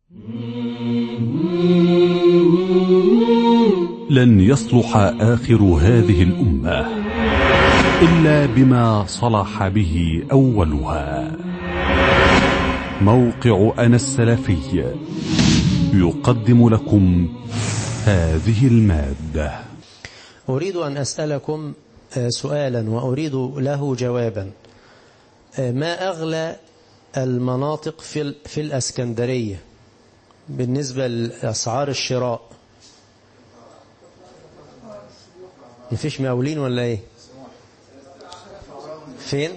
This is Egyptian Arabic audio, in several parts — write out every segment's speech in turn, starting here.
لن يصلح آخر هذه الأمة إلا بما صلح به أولها موقع أنا السلفي يقدم لكم هذه المادة أريد أن أسألكم سؤالا وأريد له جوابا ما أغلى المناطق في في الأسكندرية بالنسبة لأسعار الشراء مفيش مقاولين ولا ايه فين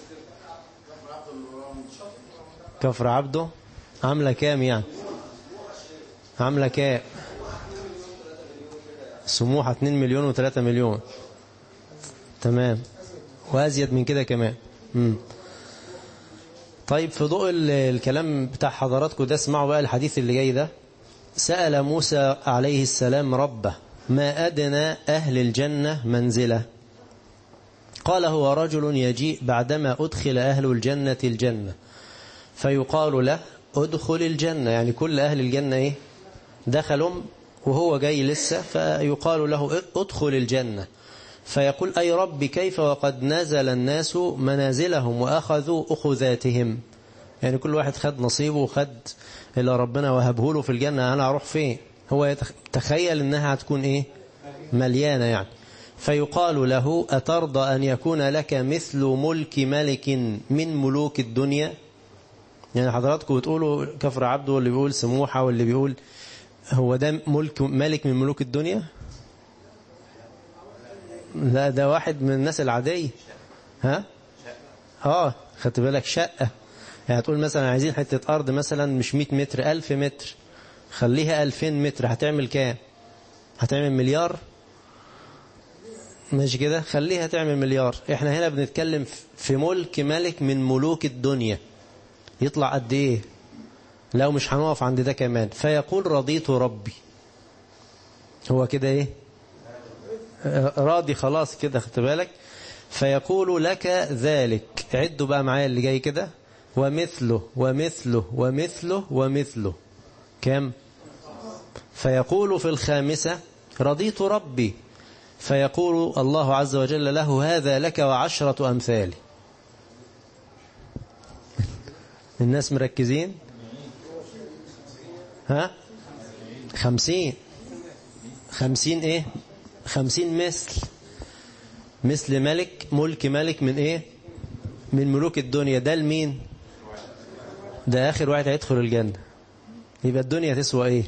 كفر عبده عاملة كام يعني عاملة كام سموحة 2 مليون و3 مليون تمام وازيد من كده كمان مم. طيب في ضوء الكلام بتاع حضراتكم ده اسمعوا بقى الحديث اللي جاي ده سأل موسى عليه السلام ربه ما أدنى أهل الجنة منزلة قال هو رجل يجيء بعدما أدخل أهل الجنة الجنة فيقال له أدخل الجنة يعني كل أهل الجنة إيه دخلوا وهو جاي لسه فيقال له أدخل الجنة فيقول أي رب كيف وقد نزل الناس منازلهم وأخذوا أخذاتهم يعني كل واحد خد نصيبه وخد اللي ربنا وهبه له في الجنة أنا أروح فين هو تخيل أنها هتكون إيه مليانة يعني فيقال له أترضى أن يكون لك مثل ملك ملك من ملوك الدنيا يعني حضراتكم بتقولوا كفر عبده واللي بيقول سموحة واللي بيقول هو ده ملك ملك من ملوك الدنيا لا ده واحد من الناس العادية ها اه خدت بالك شقة يعني هتقول مثلا عايزين حتة أرض مثلا مش 100 متر 1000 متر خليها 2000 متر هتعمل كام هتعمل مليار ماشي كده خليها تعمل مليار احنا هنا بنتكلم في ملك ملك من ملوك الدنيا يطلع قد ايه لو مش هنقف عند ده كمان فيقول رضيت ربي هو كده ايه راضي خلاص كده خدت بالك فيقول لك ذلك عدوا بقى معايا اللي جاي كده ومثله ومثله ومثله ومثله كم فيقول في الخامسة رضيت ربي فيقول الله عز وجل له هذا لك وعشرة أمثال الناس مركزين ها خمسين خمسين ايه خمسين مثل مثل ملك ملك ملك من ايه من ملوك الدنيا ده لمين ده اخر واحد هيدخل الجنة يبقى الدنيا تسوى ايه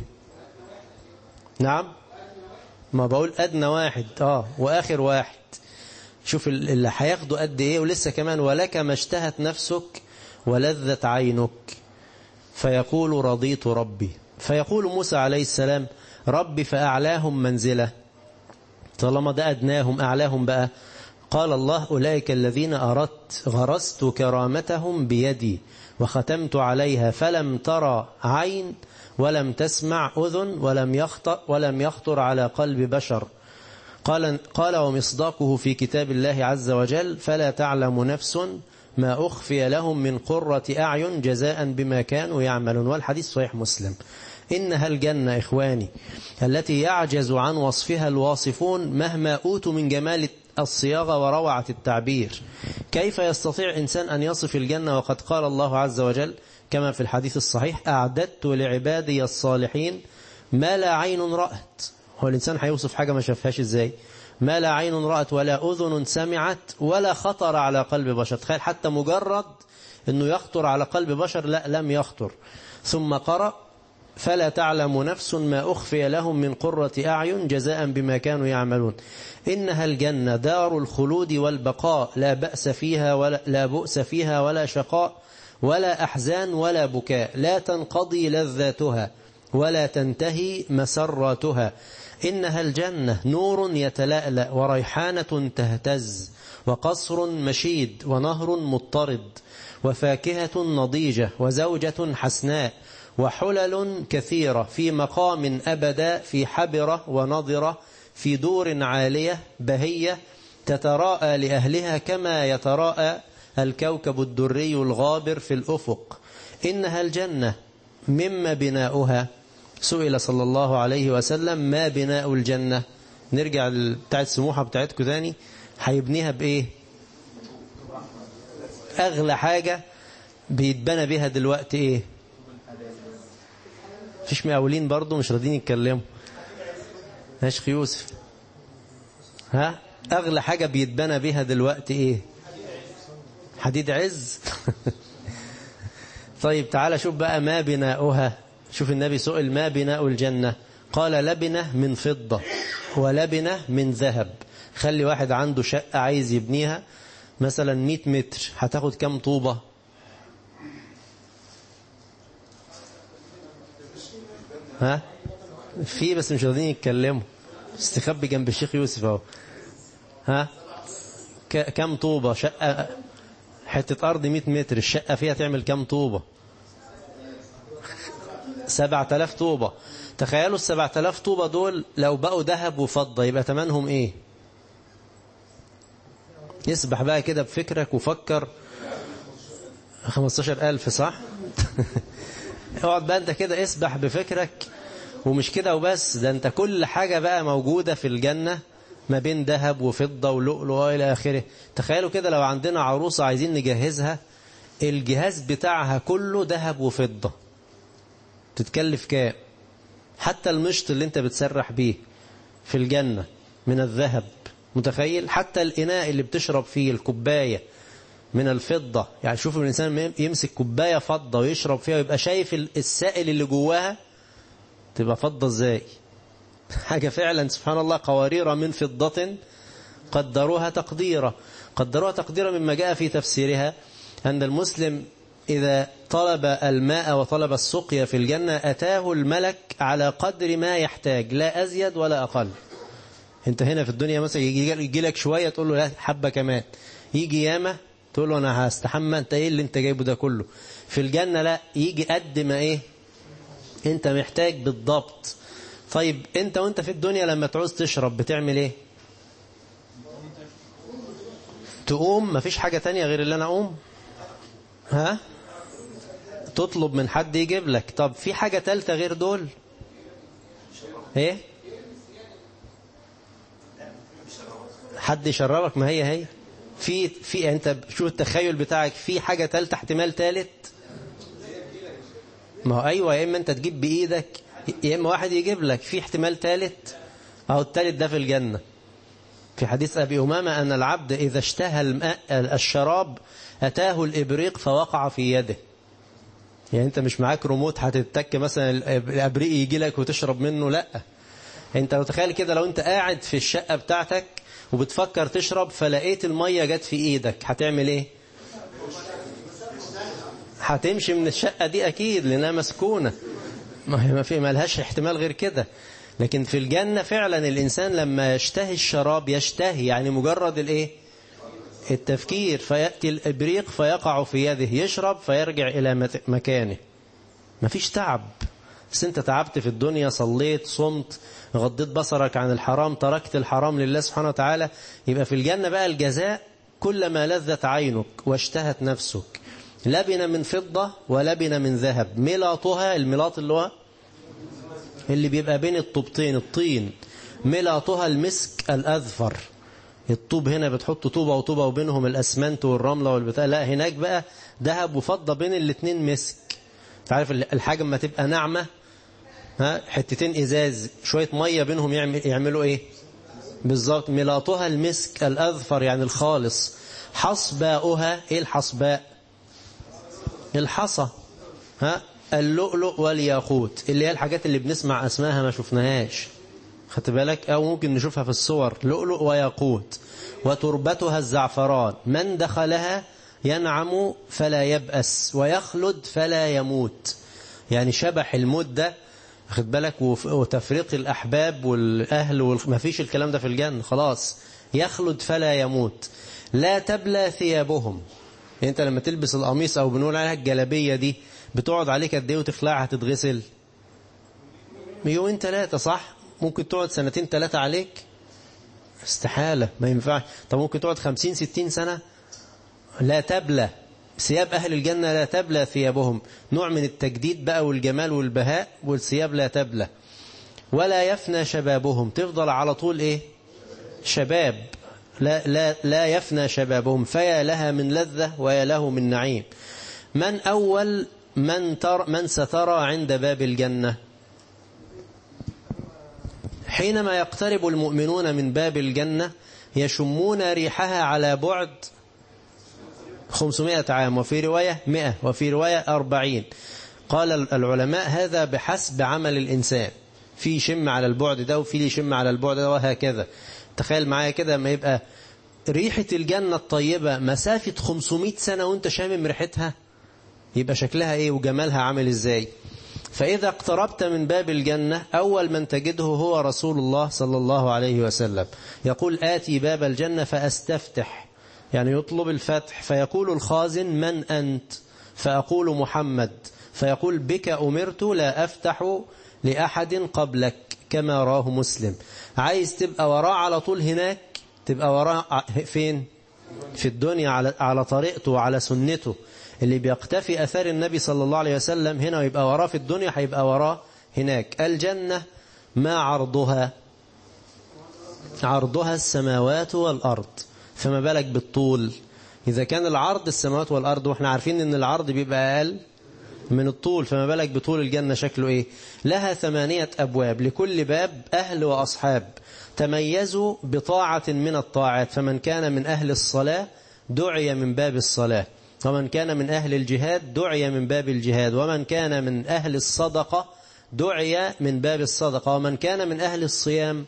نعم ما بقول ادنى واحد اه واخر واحد شوف اللي هياخده قد ايه ولسه كمان ولك ما اشتهت نفسك ولذت عينك فيقول رضيت ربي فيقول موسى عليه السلام ربي فأعلاهم منزلة طالما ده أدناهم أعلاهم بقى قال الله أولئك الذين أردت غرست كرامتهم بيدي وختمت عليها فلم ترى عين ولم تسمع أذن ولم يخطر, ولم يخطر على قلب بشر قال, قال ومصداقه في كتاب الله عز وجل فلا تعلم نفس ما أخفي لهم من قرة أعين جزاء بما كانوا يعملون والحديث صحيح مسلم إنها الجنة إخواني التي يعجز عن وصفها الواصفون مهما أوتوا من جمال الصياغة وروعة التعبير كيف يستطيع إنسان أن يصف الجنة وقد قال الله عز وجل كما في الحديث الصحيح أعددت لعبادي الصالحين ما لا عين رأت هو الإنسان هيوصف حاجة ما شافهاش إزاي ما لا عين رأت ولا أذن سمعت ولا خطر على قلب بشر تخيل حتى مجرد أنه يخطر على قلب بشر لا لم يخطر ثم قرأ فلا تعلم نفس ما أخفي لهم من قرة أعين جزاء بما كانوا يعملون إنها الجنة دار الخلود والبقاء لا بأس فيها ولا لا بؤس فيها ولا شقاء ولا أحزان ولا بكاء لا تنقضي لذاتها ولا تنتهي مسراتها إنها الجنة نور يتلألأ وريحانة تهتز وقصر مشيد ونهر مضطرد وفاكهة نضيجة وزوجة حسناء وحلل كثيرة في مقام أبدا في حبرة ونضرة في دور عالية بهية تتراءى لأهلها كما يتراءى الكوكب الدري الغابر في الأفق إنها الجنة مما بناؤها سئل صلى الله عليه وسلم ما بناء الجنة نرجع بتاعت سموحة بتاعتكم تاني هيبنيها بإيه أغلى حاجة بيتبنى بيها دلوقتي إيه فيش مقاولين برضو مش راضيين يتكلموا يا شيخ يوسف ها أغلى حاجة بيتبنى بيها دلوقتي إيه حديد عز طيب تعالى شوف بقى ما بناؤها شوف النبي سئل ما بناء الجنة قال لبنة من فضة ولبنة من ذهب خلي واحد عنده شقة عايز يبنيها مثلا 100 متر هتاخد كام طوبة ها في بس مش راضيين يتكلموا استخبي جنب الشيخ يوسف اهو ها كم طوبة شقة حتة أرض 100 متر الشقة فيها تعمل كم طوبة 7000 طوبة تخيلوا ال 7000 طوبة دول لو بقوا ذهب وفضة يبقى تمنهم ايه يسبح بقى كده بفكرك وفكر 15000 صح اقعد بقى انت كده اسبح بفكرك ومش كده وبس ده انت كل حاجة بقى موجودة في الجنة ما بين ذهب وفضة ولؤلؤ إلى آخره تخيلوا كده لو عندنا عروسة عايزين نجهزها الجهاز بتاعها كله ذهب وفضة تتكلف كام حتى المشط اللي انت بتسرح بيه في الجنة من الذهب متخيل حتى الإناء اللي بتشرب فيه الكوباية من الفضة يعني شوفوا الإنسان يمسك كوباية فضة ويشرب فيها ويبقى شايف السائل اللي جواها تبقى فضة ازاي حاجة فعلا سبحان الله قوارير من فضة قدروها تقديرا قدروها تقديرا مما جاء في تفسيرها أن المسلم إذا طلب الماء وطلب السقيا في الجنة أتاه الملك على قدر ما يحتاج لا أزيد ولا أقل انت هنا في الدنيا مثلا يجي لك شوية تقول له لا حبة كمان يجي ياما تقول له أنا هستحمى أنت إيه اللي أنت جايبه ده كله في الجنة لا يجي قد ما إيه أنت محتاج بالضبط طيب أنت وأنت في الدنيا لما تعوز تشرب بتعمل إيه تقوم مفيش حاجة تانية غير اللي أنا أقوم ها تطلب من حد يجيب لك طب في حاجة تالتة غير دول ايه حد يشربك ما هي هي في في انت شو التخيل بتاعك في حاجة تالتة احتمال تالت ما هو ايوه يا اما انت تجيب بايدك يا اما واحد يجيب لك في احتمال تالت اهو التالت ده في الجنة في حديث ابي امامه ان العبد اذا اشتهى الماء الشراب اتاه الابريق فوقع في يده يعني انت مش معاك ريموت هتتك مثلا الابريق يجي لك وتشرب منه لا انت لو تخيل كده لو انت قاعد في الشقة بتاعتك وبتفكر تشرب فلقيت المية جت في ايدك هتعمل ايه هتمشي من الشقة دي اكيد لانها مسكونة ما هي ما في ملهاش احتمال غير كده لكن في الجنة فعلا الانسان لما يشتهي الشراب يشتهي يعني مجرد الايه التفكير فيأتي الإبريق فيقع في يده يشرب فيرجع إلى مكانه مفيش تعب بس انت تعبت في الدنيا صليت صمت غضيت بصرك عن الحرام تركت الحرام لله سبحانه وتعالى يبقى في الجنة بقى الجزاء كلما لذت عينك واشتهت نفسك لبن من فضة ولبن من ذهب ملاطها الملاط اللي هو اللي بيبقى بين الطوبتين الطين ملاطها المسك الأذفر الطوب هنا بتحط طوبة وطوبة وبينهم الأسمنت والرملة والبتاع لا هناك بقى ذهب وفضة بين الاتنين مسك تعرف الحاجة ما تبقى ناعمة ها حتتين إزاز شوية مية بينهم يعمل يعملوا إيه بالظبط ملاطها المسك الأذفر يعني الخالص حصباؤها إيه الحصباء الحصى ها اللؤلؤ والياقوت اللي هي الحاجات اللي بنسمع أسماها ما شفناهاش خدت بالك أو ممكن نشوفها في الصور لؤلؤ وياقوت وتربتها الزعفران من دخلها ينعم فلا يبأس ويخلد فلا يموت يعني شبح الموت ده خد بالك وتفريق الأحباب والأهل ما فيش الكلام ده في الجنة خلاص يخلد فلا يموت لا تبلى ثيابهم يعني انت لما تلبس القميص او بنقول عليها الجلابية دي بتقعد عليك قد ايه وتخلعها تتغسل يومين ثلاثة صح ممكن تقعد سنتين ثلاثة عليك استحالة ما ينفعش طب ممكن تقعد خمسين ستين سنة لا تبلى ثياب أهل الجنة لا تبلى ثيابهم نوع من التجديد بقى والجمال والبهاء والثياب لا تبلى ولا يفنى شبابهم تفضل على طول إيه شباب لا, لا, لا يفنى شبابهم فيا لها من لذة ويا له من نعيم من أول من, تر من سترى عند باب الجنة حينما يقترب المؤمنون من باب الجنة يشمون ريحها على بعد 500 عام وفي رواية 100 وفي رواية 40 قال العلماء هذا بحسب عمل الإنسان في شم على البعد ده وفي يشم على البعد ده وهكذا تخيل معايا كده ما يبقى ريحة الجنة الطيبة مسافة 500 سنة وانت شامم ريحتها يبقى شكلها ايه وجمالها عامل ازاي فإذا اقتربت من باب الجنة أول من تجده هو رسول الله صلى الله عليه وسلم يقول آتي باب الجنة فأستفتح يعني يطلب الفتح فيقول الخازن من أنت فأقول محمد فيقول بك أمرت لا أفتح لأحد قبلك كما راه مسلم عايز تبقى وراه على طول هناك تبقى وراه فين في الدنيا على على طريقته وعلى سنته اللي بيقتفي أثار النبي صلى الله عليه وسلم هنا ويبقى وراه في الدنيا هيبقى وراه هناك الجنة ما عرضها عرضها السماوات والأرض فما بالك بالطول إذا كان العرض السماوات والأرض وإحنا عارفين أن العرض بيبقى أقل من الطول فما بالك بطول الجنة شكله إيه لها ثمانية أبواب لكل باب أهل وأصحاب تميزوا بطاعة من الطاعات فمن كان من أهل الصلاة دعي من باب الصلاة ومن كان من أهل الجهاد دعي من باب الجهاد ومن كان من أهل الصدقة دعي من باب الصدقة ومن كان من أهل الصيام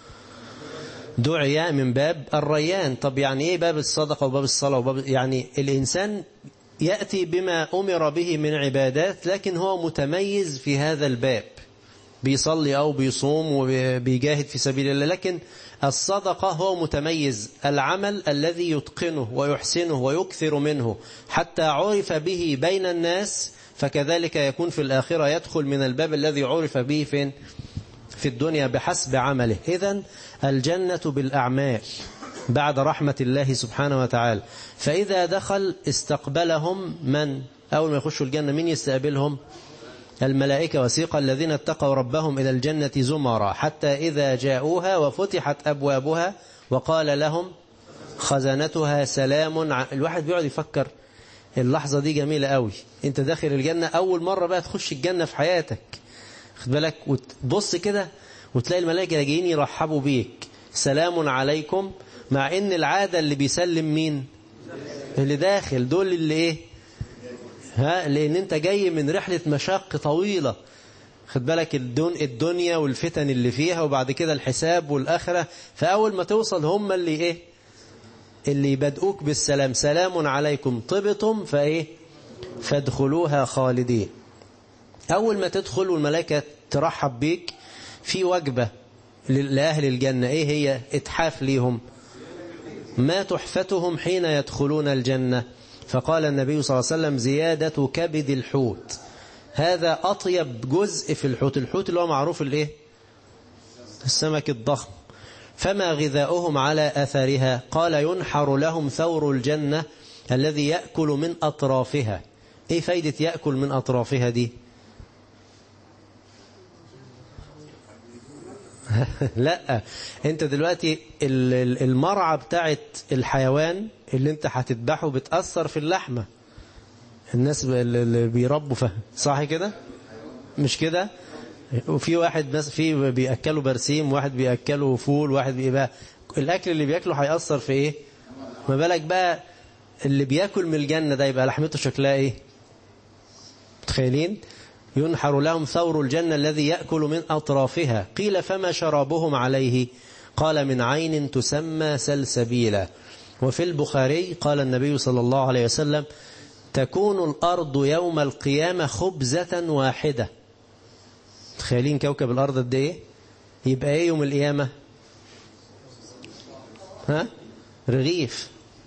دعي من باب الريان طب يعني ايه باب الصدقة وباب الصلاة وباب يعني الإنسان يأتي بما أمر به من عبادات لكن هو متميز في هذا الباب بيصلي أو بيصوم وبيجاهد في سبيل الله لكن الصدقة هو متميز العمل الذي يتقنه ويحسنه ويكثر منه حتى عرف به بين الناس فكذلك يكون في الآخرة يدخل من الباب الذي عرف به فين في الدنيا بحسب عمله إذا الجنة بالأعمال بعد رحمة الله سبحانه وتعالى فإذا دخل استقبلهم من أول ما يخشوا الجنة من يستقبلهم الملائكة وسيق الذين اتقوا ربهم إلى الجنة زمرا حتى إذا جاءوها وفتحت أبوابها وقال لهم خزنتها سلام الواحد بيقعد يفكر اللحظة دي جميلة قوي انت داخل الجنة أول مرة بقى تخش الجنة في حياتك خد بالك وتبص كده وتلاقي الملائكة جايين يرحبوا بيك سلام عليكم مع ان العادة اللي بيسلم مين اللي داخل دول اللي ايه ها لان انت جاي من رحلة مشاق طويلة خد بالك الدن الدنيا والفتن اللي فيها وبعد كده الحساب والآخرة فأول ما توصل هم اللي ايه اللي يبدؤوك بالسلام سلام عليكم طبتم فايه فادخلوها خالدين أول ما تدخل والملائكة ترحب بيك في وجبة لأهل الجنة إيه هي اتحاف ليهم ما تحفتهم حين يدخلون الجنة فقال النبي صلى الله عليه وسلم زيادة كبد الحوت هذا أطيب جزء في الحوت الحوت اللي هو معروف الايه السمك الضخم فما غذاؤهم على أثرها قال ينحر لهم ثور الجنة الذي يأكل من أطرافها ايه فايدة يأكل من أطرافها دي لا انت دلوقتي المرعى بتاعت الحيوان اللي انت هتذبحه بتأثر في اللحمة الناس اللي بيربوا فهم صح كده مش كده وفي واحد بس في بيأكلوا برسيم واحد بيأكلوا فول واحد بيبقى الأكل اللي بيأكله هيأثر في ايه ما بالك بقى اللي بيأكل من الجنة ده يبقى لحمته شكلها ايه متخيلين ينحر لهم ثور الجنة الذي يأكل من أطرافها قيل فما شرابهم عليه قال من عين تسمى سلسبيلا وفي البخاري قال النبي صلى الله عليه وسلم تكون الأرض يوم القيامة خبزة واحدة تخيلين كوكب الأرض قد ايه يبقى ايه يوم القيامة ها رغيف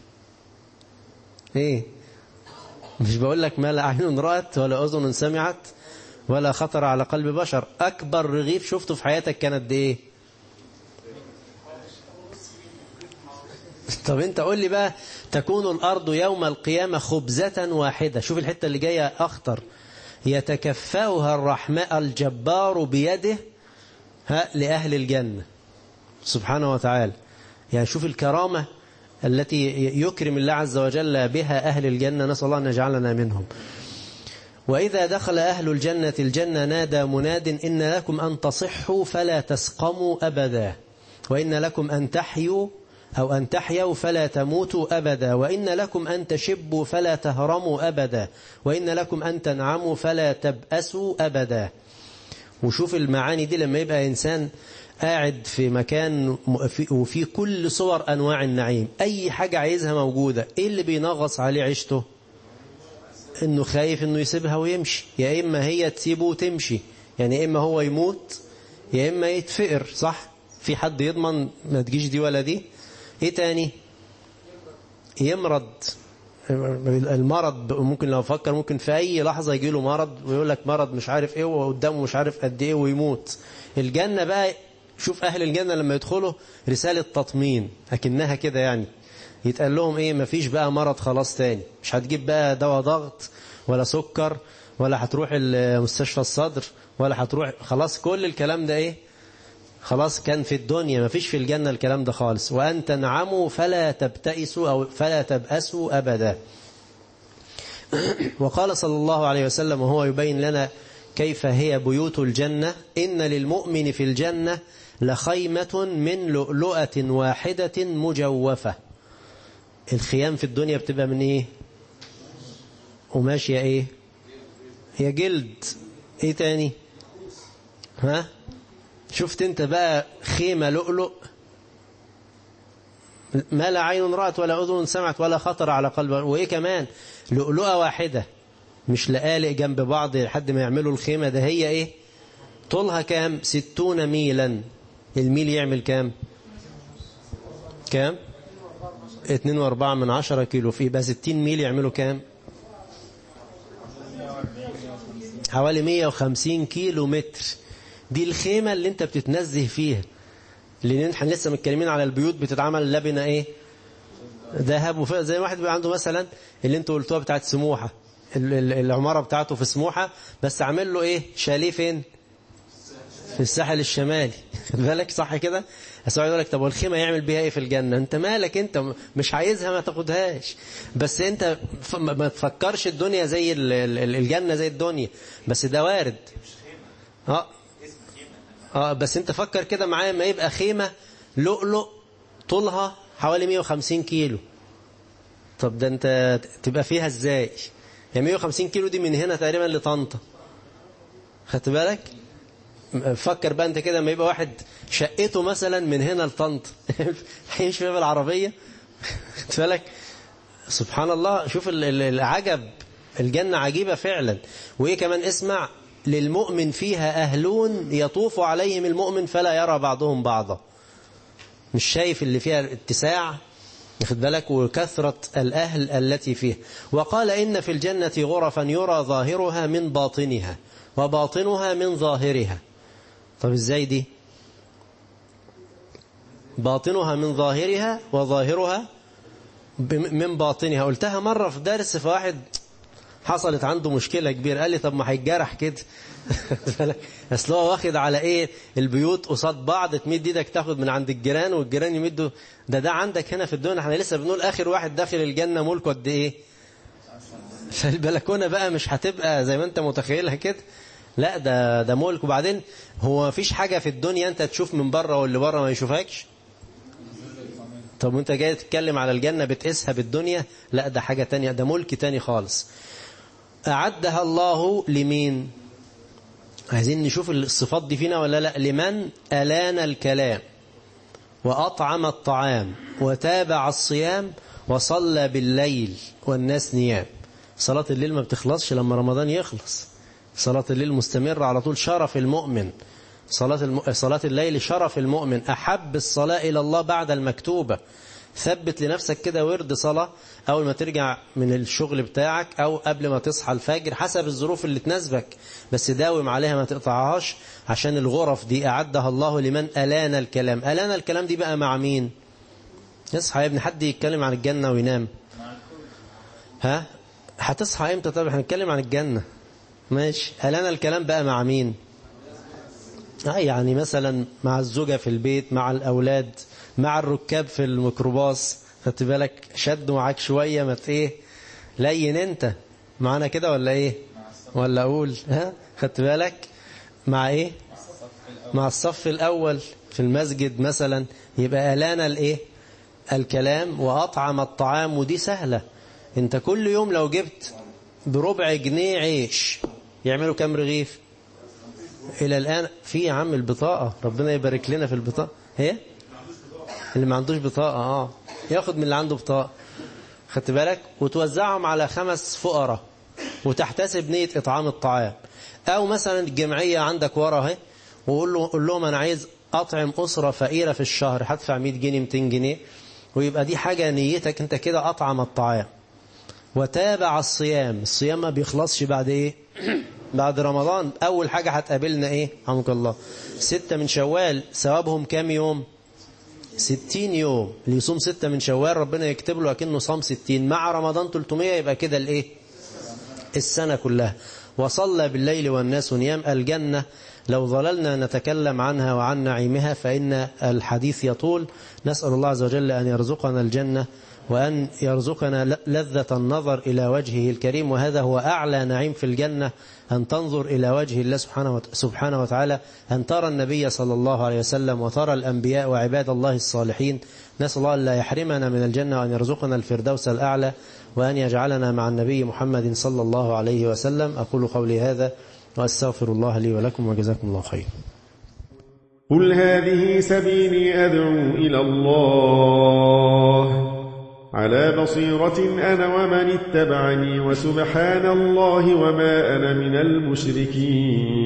ايه مش بقول لك ما لا عين رأت ولا أذن سمعت ولا خطر على قلب بشر أكبر رغيف شفته في حياتك كانت ايه طب انت قول لي بقى تكون الأرض يوم القيامة خبزة واحدة شوف الحتة اللي جاية أخطر يتكفأها الرحمن الجبار بيده ها لأهل الجنة سبحانه وتعالى يعني شوف الكرامة التي يكرم الله عز وجل بها أهل الجنة نسأل الله أن يجعلنا منهم وإذا دخل أهل الجنة الجنة نادى مناد إن لكم أن تصحوا فلا تسقموا أبدا وإن لكم أن تحيوا أو أن تحيوا فلا تموتوا أبدا وإن لكم أن تشبوا فلا تهرموا أبدا وإن لكم أن تنعموا فلا تبأسوا أبدا وشوف المعاني دي لما يبقى إنسان قاعد في مكان وفي كل صور أنواع النعيم أي حاجة عايزها موجودة إيه اللي بينغص عليه عيشته إنه خايف إنه يسيبها ويمشي يا إما هي تسيبه وتمشي يعني يا إما هو يموت يا إما يتفقر صح في حد يضمن ما تجيش دي ولا دي إيه تاني يمرض المرض ممكن لو فكر ممكن في أي لحظة يجي له مرض ويقول لك مرض مش عارف إيه وقدامه مش عارف قد إيه ويموت الجنة بقى شوف أهل الجنة لما يدخلوا رسالة تطمين أكنها كده يعني يتقال لهم إيه مفيش بقى مرض خلاص تاني مش هتجيب بقى دواء ضغط ولا سكر ولا هتروح مستشفى الصدر ولا هتروح خلاص كل الكلام ده إيه خلاص كان في الدنيا ما فيش في الجنة الكلام ده خالص وأن تنعموا فلا تبتئسوا أو فلا تبأسوا أبدا وقال صلى الله عليه وسلم وهو يبين لنا كيف هي بيوت الجنة إن للمؤمن في الجنة لخيمة من لؤلؤة واحدة مجوفة الخيام في الدنيا بتبقى من إيه وماشية إيه هي جلد إيه تاني ها شفت انت بقى خيمة لؤلؤ ما لا عين رأت ولا أذن سمعت ولا خطر على قلب وإيه كمان لؤلؤة واحدة مش لقالق جنب بعض لحد ما يعملوا الخيمة ده هي إيه طولها كام ستون ميلا الميل يعمل كام كام اتنين واربعة من عشرة كيلو في يبقى ستين ميل يعملوا كام حوالي مية وخمسين كيلو متر دي الخيمة اللي انت بتتنزه فيها لان احنا لسه متكلمين على البيوت بتتعمل لبنة ايه ذهب وفق زي واحد بيبقى عنده مثلا اللي انتوا قلتوها بتاعت سموحة العمارة بتاعته في سموحة بس عامل له ايه شاليه فين في الساحل الشمالي خد بالك صح كده بس يقول لك طب والخيمة يعمل بيها ايه في الجنة انت مالك انت مش عايزها ما تاخدهاش بس انت ما تفكرش الدنيا زي الجنة زي الدنيا بس ده وارد اه اه بس انت فكر كده معايا ما يبقى خيمة لؤلؤ طولها حوالي 150 كيلو طب ده انت تبقى فيها ازاي يعني 150 كيلو دي من هنا تقريبا لطنطا خدت بالك فكر بقى انت كده ما يبقى واحد شقته مثلا من هنا لطنطا هيمشي فيها بالعربية خدت بالك سبحان الله شوف العجب الجنة عجيبة فعلا وايه كمان اسمع للمؤمن فيها أهلون يطوف عليهم المؤمن فلا يرى بعضهم بعضا مش شايف اللي فيها اتساع ياخد بالك وكثرة الأهل التي فيه وقال إن في الجنة غرفا يرى ظاهرها من باطنها وباطنها من ظاهرها طب ازاي دي باطنها من ظاهرها وظاهرها من باطنها قلتها مرة في درس فواحد حصلت عنده مشكلة كبيرة قال لي طب ما هيتجرح كده اصل هو واخد على ايه البيوت قصاد بعض تمد ايدك تاخد من عند الجيران والجيران يمدوا ده ده عندك هنا في الدنيا احنا لسه بنقول اخر واحد داخل الجنة ملكه قد ايه فالبلكونة بقى مش هتبقى زي ما انت متخيلها كده لا ده ده ملك وبعدين هو مفيش حاجة في الدنيا انت تشوف من بره واللي بره ما يشوفكش طب وانت جاي تتكلم على الجنة بتقيسها بالدنيا لا ده حاجة تانية ده ملك تاني خالص أعدها الله لمين عايزين نشوف الصفات دي فينا ولا لا لمن ألان الكلام وأطعم الطعام وتابع الصيام وصلى بالليل والناس نيام صلاة الليل ما بتخلصش لما رمضان يخلص صلاة الليل مستمرة على طول شرف المؤمن صلاة, الم... صلاة الليل شرف المؤمن أحب الصلاة إلى الله بعد المكتوبة ثبت لنفسك كده ورد صلاة أول ما ترجع من الشغل بتاعك أو قبل ما تصحى الفجر حسب الظروف اللي تناسبك بس داوم عليها ما تقطعهاش عشان الغرف دي أعدها الله لمن ألان الكلام ألان الكلام دي بقى مع مين اصحى يا ابني حد يتكلم عن الجنة وينام ها هتصحى امتى طب احنا هنتكلم عن الجنة ماشي هل انا الكلام بقى مع مين اه يعني مثلا مع الزوجة في البيت مع الأولاد مع الركاب في الميكروباص خدت بالك شد معاك شوية ما ايه لين انت معانا كده ولا ايه ولا اقول ها خدت بالك مع ايه مع الصف الاول في المسجد مثلا يبقى الانا الايه الكلام واطعم الطعام ودي سهلة انت كل يوم لو جبت بربع جنيه عيش يعملوا كام رغيف الى الان في يا عم البطاقة ربنا يبارك لنا في البطاقة هي اللي ما عندوش بطاقة اه ياخد من اللي عنده بطاقة خدت بالك وتوزعهم على خمس فقراء وتحتسب نية إطعام الطعام أو مثلا الجمعية عندك ورا اهي وقول له قول لهم أنا عايز أطعم أسرة فقيرة في الشهر هدفع 100 جنيه 200 جنيه ويبقى دي حاجة نيتك أنت كده أطعم الطعام وتابع الصيام الصيام ما بيخلصش بعد إيه بعد رمضان أول حاجة هتقابلنا إيه عمك الله ستة من شوال ثوابهم كام يوم ستين يوم اللي يصوم ستة من شوال ربنا يكتب له أكنه صام ستين مع رمضان 300 يبقى كده الإيه السنة كلها وصلى بالليل والناس نيام الجنة لو ظللنا نتكلم عنها وعن نعيمها فإن الحديث يطول نسأل الله عز وجل أن يرزقنا الجنة وأن يرزقنا لذة النظر إلى وجهه الكريم وهذا هو أعلى نعيم في الجنة أن تنظر إلى وجه الله سبحانه سبحانه وتعالى أن ترى النبي صلى الله عليه وسلم وترى الأنبياء وعباد الله الصالحين نسأل الله أن لا يحرمنا من الجنة وأن يرزقنا الفردوس الأعلى وأن يجعلنا مع النبي محمد صلى الله عليه وسلم أقول قولي هذا وأستغفر الله لي ولكم وجزاكم الله خير قل هذه سبيلي أدعو إلى الله على بصيرة أنا ومن اتبعني وسبحان الله وما أنا من المشركين